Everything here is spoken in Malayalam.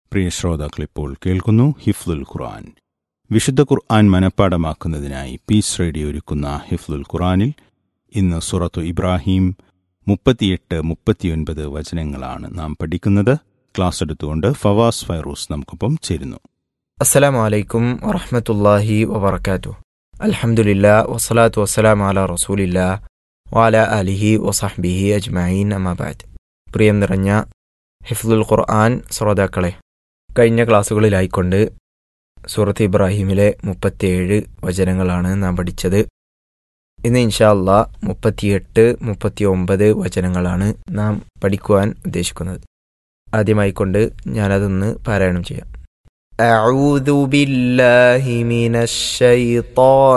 പ്രിയ ശ്രോതാക്കൾ ഇപ്പോൾ കേൾക്കുന്നു ഹിഫ്ലുൽ ഖുർആൻ വിശുദ്ധ ഖുർആൻ മനഃപ്പാടമാക്കുന്നതിനായി പീസ് റേഡിയോ ഒരുക്കുന്ന ഹിഫ്ലുൽ ഖുർആനിൽ ഇന്ന് സുറത്തു ഇബ്രാഹിം മുപ്പത്തിയെട്ട് മുപ്പത്തിയൊൻപത് വചനങ്ങളാണ് നാം പഠിക്കുന്നത് ക്ലാസ് എടുത്തുകൊണ്ട് ഫവാസ് ഫൈറൂസ് നമുക്കൊപ്പം ചേരുന്നു അസ്സലാമു അലൈക്കും വറഹ്മത്തുള്ളാഹി വബർക്കാത്തു അൽഹംദുലില്ലാ വസ്സലാത്തു വസ്സലാം അല റസൂലില്ലാ വാല അലിഹി വസഹ്ബിഹി അജ്മഈൻ അമാബാദ് പ്രിയം നിറഞ്ഞ ഹിഫ്ലുൽ ഖുർആൻ ശ്രോതാക്കളെ കഴിഞ്ഞ ക്ലാസ്സുകളിലായിക്കൊണ്ട് സൂറത്ത് ഇബ്രാഹിമിലെ മുപ്പത്തിയേഴ് വചനങ്ങളാണ് നാം പഠിച്ചത് ഇന്ന് ഇൻഷാ അല്ലാ മുപ്പത്തിയെട്ട് മുപ്പത്തി ഒമ്പത് വചനങ്ങളാണ് നാം പഠിക്കുവാൻ ഉദ്ദേശിക്കുന്നത് ആദ്യമായിക്കൊണ്ട് ഞാനതൊന്ന് പാരായണം ചെയ്യാം أعوذ بالله من الشيطان